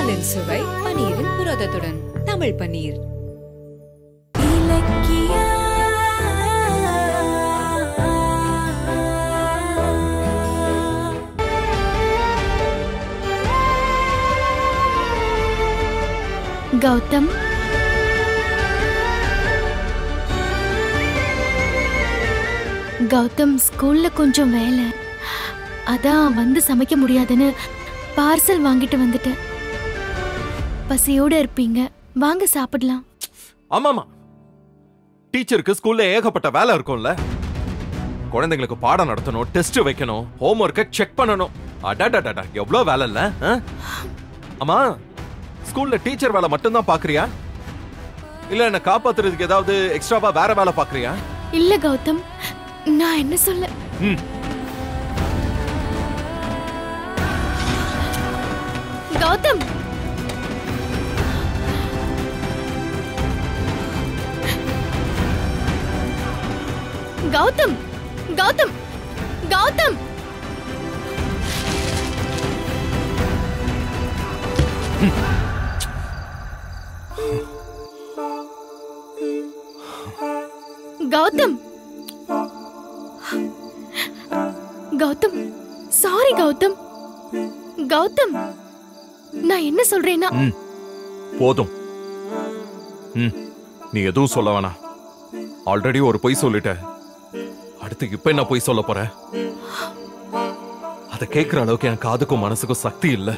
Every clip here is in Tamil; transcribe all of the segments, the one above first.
பாலின் சுவை பனீரின் புரதத்துடன் தமிழ் பனீர் கௌதம் கௌதம் ஸ்கூல்ல கொஞ்சம் வேலை அதான் வந்து சமைக்க முடியாதுன்னு பார்சல் வாங்கிட்டு வந்துட்டேன் பசியோட இருப்பீங்க வாங்க சாப்பிடலாம் ஆமாமா டீச்சருக்கு ஸ்கூல்ல ஏகப்பட்ட வேலை இருக்கும்ல குழந்தைங்களுக்கு பாடம் நடத்தணும் டெஸ்ட் வைக்கணும் ஹோம்ஒர்க்கை செக் பண்ணணும் அடடடடா எவ்வளவு வேலை இல்ல ஆ? அம்மா ஸ்கூல்ல டீச்சர் வேலை மட்டும்தான் பாக்குறியா இல்ல என்ன காப்பாத்துறதுக்கு ஏதாவது எக்ஸ்ட்ராவா வேற வேலை பாக்குறியா இல்ல கௌதம் நான் என்ன சொல்ல ம் கௌதம் கௌதம் கௌதம் கௌதம் கௌதம் கௌதம் சாரி கௌதம் கௌதம் நான் என்ன சொல்றேன்னா ம் போதும் ம் நீ எதுவும் சொல்ல வேணாம் ஆல்ரெடி ஒரு பொய் சொல்லிட்ட அடுத்து இப்ப என்ன பொய் சொல்ல போற அத கேக்குற அளவுக்கு என் காதுக்கும் மனசுக்கும் சக்தி இல்ல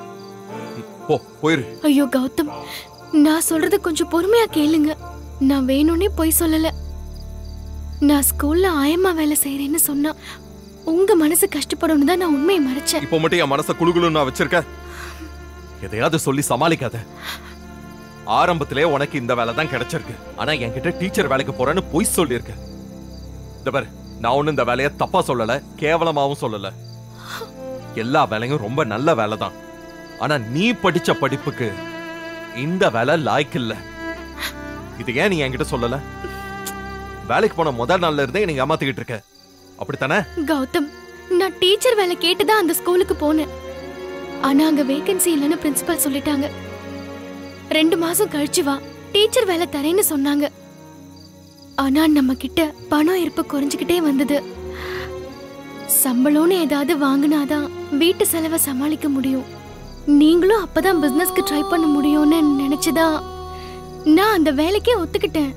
போ போயிரு ஐயோ கௌதம் நான் சொல்றத கொஞ்சம் பொறுமையா கேளுங்க நான் வேணும்னே பொய் சொல்லல நான் ஸ்கூல்ல ஆயம்மா வேலை செய்யறேன்னு சொன்னா உங்க மனசு கஷ்டப்படணும் தான் நான் உண்மையை மறைச்சேன் இப்போ மட்டும் என் மனச குழுகுலு நான் வச்சிருக்க எதையாவது சொல்லி சமாளிக்காத ஆரம்பத்திலே உனக்கு இந்த வேலை தான் கிடைச்சிருக்கு ஆனா என்கிட்ட டீச்சர் வேலைக்கு போறேன்னு பொய் சொல்லியிருக்க இந்த பாரு நான் ஒண்ணு இந்த வேலையை தப்பா சொல்லல கேவலமாவும் சொல்லல எல்லா வேலையும் ரொம்ப நல்ல வேலை தான் ஆனா நீ படிச்ச படிப்புக்கு இந்த வேலை லாய்க்கு இல்ல இது ஏன் நீ என்கிட்ட சொல்லல வேலைக்கு போன முதல் நாள்ல இருந்தே நீங்க ஏமாத்திக்கிட்டு இருக்க அப்படித்தானே கௌதம் நான் டீச்சர் வேலை கேட்டுதான் அந்த ஸ்கூலுக்கு போனேன் ஆனா அங்க வேகன்சி இல்லைன்னு பிரின்சிபல் சொல்லிட்டாங்க ரெண்டு மாசம் கழிச்சு வா டீச்சர் வேலை தரேன்னு சொன்னாங்க ஆனா நம்ம கிட்ட பணம் இருப்பு குறைஞ்சுக்கிட்டே வந்தது சம்பளம்னு ஏதாவது வாங்கினாதான் வீட்டு செலவை சமாளிக்க முடியும் நீங்களும் அப்பதான் பிசினஸ்க்கு ட்ரை பண்ண முடியும்னு நினைச்சுதான் நான் அந்த வேலைக்கே ஒத்துக்கிட்டேன்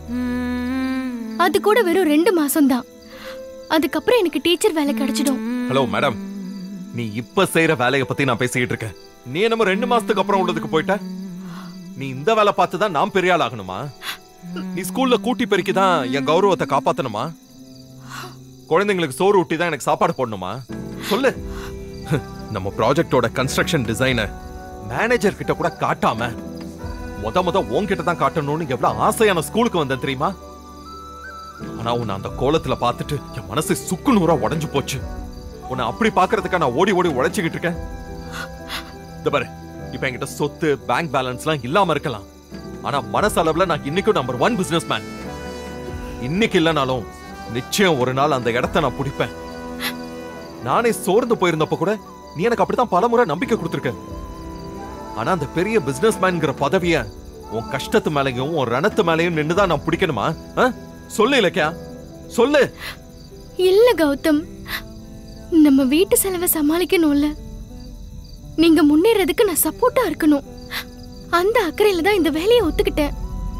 அது கூட வெறும் ரெண்டு மாசம்தான் அதுக்கப்புறம் எனக்கு டீச்சர் வேலை கிடைச்சிடும் ஹலோ மேடம் நீ இப்ப செய்யற வேலைய பத்தி நான் பேசிக்கிட்டு இருக்கேன் நீ என்னமோ ரெண்டு மாசத்துக்கு அப்புறம் உள்ளதுக்கு போயிட்ட நீ இந்த வேலை பார்த்து தான் நான் பெரிய ஆள் ஆகணுமா நீ ஸ்கூல்ல கூட்டி பெருக்கி தான் என் கௌரவத்தை காப்பாத்தணுமா குழந்தைங்களுக்கு சோறு ஊட்டி தான் எனக்கு சாப்பாடு போடணுமா சொல்லு நம்ம ப்ராஜெக்டோட கன்ஸ்ட்ரக்ஷன் டிசைனை மேனேஜர் கிட்ட கூட காட்டாம முத முத உன்கிட்ட தான் காட்டணும்னு எவ்வளவு ஆசையான ஸ்கூலுக்கு வந்தேன் தெரியுமா ஆனா உன்னை அந்த கோலத்துல பார்த்துட்டு என் மனசு சுக்கு நூறா உடைஞ்சு போச்சு உன்னை அப்படி பாக்குறதுக்கா நான் ஓடி ஓடி உழைச்சுக்கிட்டு இருக்கேன் இந்த பாரு இப்ப என்கிட்ட சொத்து பேங்க் பேலன்ஸ்லாம் இல்லாம இருக்கலாம் ஆனா மனசளவுல நான் இன்னைக்கும் நம்பர் ஒன் பிசினஸ் மேன் இன்னைக்கு இல்லைனாலும் நிச்சயம் ஒரு நாள் அந்த இடத்த நான் பிடிப்பேன் நானே சோர்ந்து போயிருந்தப்ப கூட நீ எனக்கு அப்படித்தான் பலமுறை நம்பிக்கை கொடுத்துருக்க ஆனா அந்த பெரிய பிசினஸ் மேன்ங்கிற பதவிய உன் கஷ்டத்து மேலயும் உன் ரணத்து மேலயும் நின்னுதான் நான் பிடிக்கணுமா ஆ? சொல்லு இலக்கியா சொல்லு இல்ல கௌதம் நம்ம வீட்டு செலவை சமாளிக்கணும்ல நீங்க முன்னேறதுக்கு நான் சப்போர்ட்டா இருக்கணும் அந்த அக்கறையில தான் இந்த வேலையை ஒத்துக்கிட்டேன்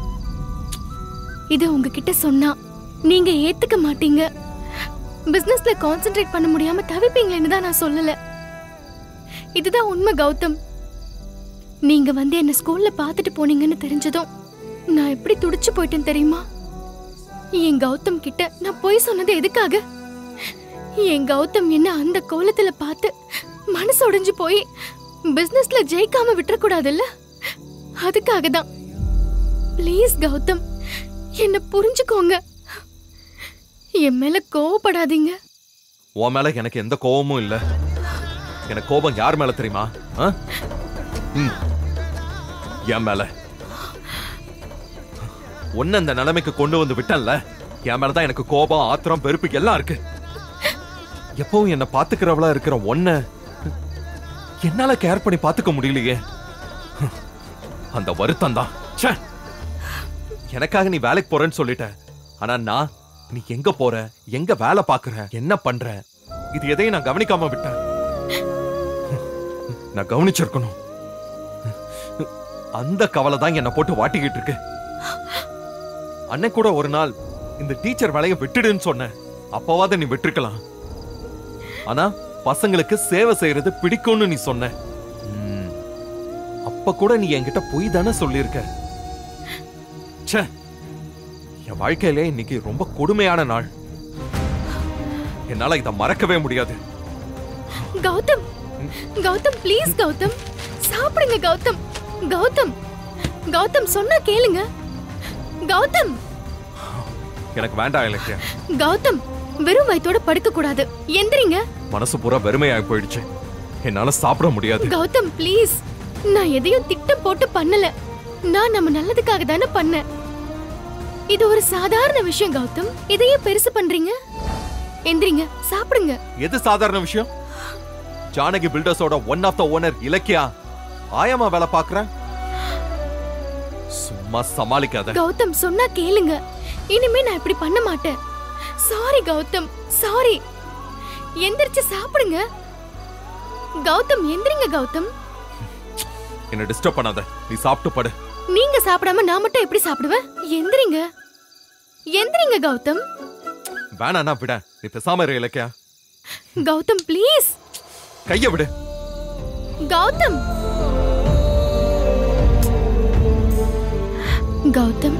இது உங்ககிட்ட சொன்னா நீங்க ஏத்துக்க மாட்டீங்க பிசினஸ்ல கான்சென்ட்ரேட் பண்ண முடியாம தவிப்பீங்களேன்னு தான் நான் சொல்லல இதுதான் உண்மை கௌதம் நீங்க வந்து என்ன ஸ்கூல்ல பார்த்துட்டு போனீங்கன்னு தெரிஞ்சதும் நான் எப்படி துடிச்சு போயிட்டேன் தெரியுமா என் கௌதம் கிட்ட நான் பொய் சொன்னது எதுக்காக என் கௌதம் என்ன அந்த கோலத்துல பார்த்து மனசு உடைஞ்சு போய் பிசினஸ்ல ஜெயிக்காம விட்டுறக்கூடாதுல்ல அதுக்காக தான் ப்ளீஸ் கௌதம் என்ன புரிஞ்சுக்கோங்க என் மேல கோவப்படாதீங்க உன் மேல எனக்கு எந்த கோபமும் இல்ல எனக்கு கோபம் யார் மேல தெரியுமா ஆ? ம். என் மேல உன்னை இந்த நிலைமைக்கு கொண்டு வந்து விட்டேன்ல என் மேலதான் எனக்கு கோபம் ஆத்திரம் வெறுப்பு எல்லாம் இருக்கு எப்பவும் என்ன பாத்துக்கிறவளா இருக்கிற ஒன்ன என்னால கேர் பண்ணி பாத்துக்க முடியலையே அந்த வருத்தம் தான் எனக்காக நீ வேலைக்கு போறேன்னு சொல்லிட்ட ஆனா நான் நீ எங்க போற எங்க வேலை பாக்குற என்ன பண்ற இது எதையும் நான் கவனிக்காம விட்டேன் நான் கவனிச்சிருக்கணும் அந்த கவலை தான் என்னை போட்டு வாட்டிக்கிட்டு இருக்கு அன்னைக்கு கூட ஒரு நாள் இந்த டீச்சர் வேலையை விட்டுடுன்னு சொன்னேன் அப்பவாத நீ விட்டுருக்கலாம் ஆனா பசங்களுக்கு சேவை செய்யறது பிடிக்கும்னு நீ சொன்ன ம், அப்ப கூட நீ என்கிட்ட பொய் தானே சொல்லியிருக்க ச்சே என் வாழ்க்கையிலே இன்னைக்கு ரொம்ப கொடுமையான நாள் என்னால இதை மறக்கவே முடியாது கௌதம் கௌதம் ப்ளீஸ் கௌதம் சாப்பிடுங்க கௌதம் கௌதம் கௌதம் சொன்னா கேளுங்க கௌதம் எனக்கு வேண்டாம் இலக்கியா கௌதம் வெறும் வயித்தோட படுக்க கூடாது எந்திரிங்க மனசு பூரா வெறுமையாகி போயிடுச்சு என்னால சாப்பிட முடியாது கௌதம் ப்ளீஸ் நான் எதையும் திட்டம் போட்டு பண்ணல நான் நம்ம நல்லதுக்காக தானே பண்ணேன் இது ஒரு சாதாரண விஷயம் கௌதம் இதையே பெருசு பண்றீங்க எந்திரிங்க சாப்பிடுங்க எது சாதாரண விஷயம் ஜானகி பில்டர்ஸோட one of the owner Ilakkiya ஆயமா வேலை பாக்குற சும்மா சமாளிக்காத கௌதம் சொன்னா கேளுங்க இனிமே நான் இப்படி பண்ண மாட்டேன் சாரி கௌதம் சாரி எந்திரிச்சு சாப்பிடுங்க கௌதம் எந்திரிங்க கௌதம் என்ன டிஸ்டர்ப் பண்ணாத நீ சாப்பிட்டு படு நீங்க சாப்பிடாம நான் மட்டும் எப்படி சாப்பிடுவேன் எந்திரிங்க எந்திரிங்க கௌதம் வேணாண்ணா விட நீ பேசாம இரு இலக்கியா கௌதம் ப்ளீஸ் கைய விடு கௌதம் கௌதம்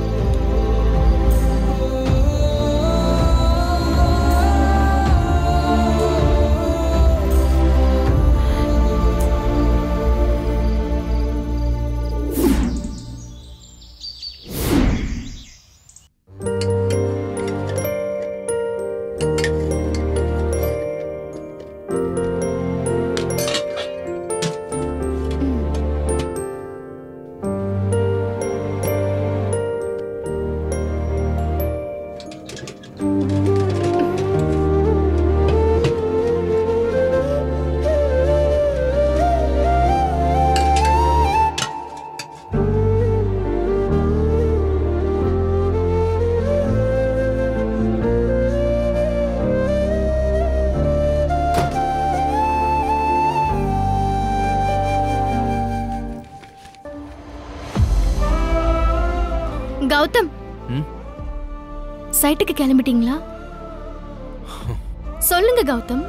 கௌதம் ம்? சைட்டுக்கு கிளம்பிட்டீங்களா சொல்லுங்க கௌதம்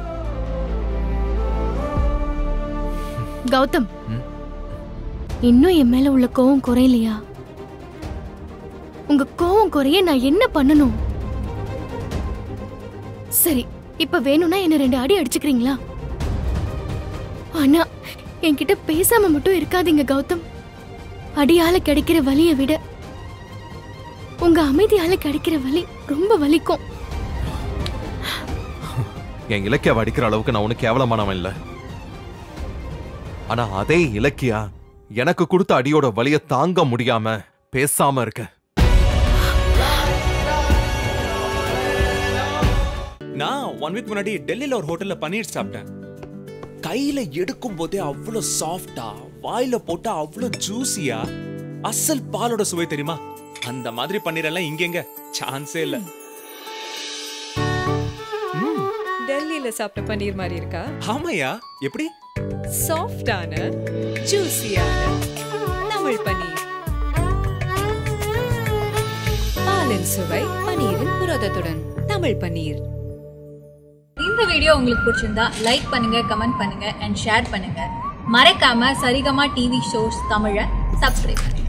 கௌதம் ம்? இன்னும் என் மேல உள்ள கோவம் குறையலையா உங்க கோவம் குறைய நான் என்ன பண்ணணும் சரி இப்ப வேணும்னா என்ன ரெண்டு அடி அடிச்சுக்கிறீங்களா ஆனா என்கிட்ட பேசாம மட்டும் இருக்காதீங்க கௌதம் அடியால கிடைக்கிற வலியை விட உங்க அமைதியால கிடைக்கிற வலி ரொம்ப வலிக்கும் என் இலக்கியாவை அடிக்கிற அளவுக்கு நான் உனக்கு கேவலமானவன் இல்ல ஆனா அதே இலக்கியா எனக்கு கொடுத்த அடியோட வலிய தாங்க முடியாம பேசாம இருக்க நான் ஒன் வீக் முன்னாடி டெல்லியில ஒரு ஹோட்டல்ல பன்னீர் சாப்பிட்டேன் கையில எடுக்கும் போதே அவ்வளோ சாஃப்டா வாயில போட்டா அவ்வளோ ஜூசியா அசல் பாலோட சுவை தெரியுமா அந்த மாதிரி பன்னீர் எல்லாம் இங்கெங்க சான்ஸே இல்ல டெல்லியில சாப்பிட்ட பன்னீர் மாதிரி இருக்கா ஆமாயா எப்படி சாஃப்டான ஜூசியான தமிழ் பன்னீர் பாலின் சுவை பன்னீரின் புரதத்துடன் தமிழ் பன்னீர் இந்த வீடியோ உங்களுக்கு பிடிச்சிருந்தா லைக் பண்ணுங்க கமெண்ட் பண்ணுங்க அண்ட் ஷேர் பண்ணுங்க மறக்காம சரிகமா டிவி ஷோஸ் தமிழை சப்ஸ்கிரைப் பண்ணுங்க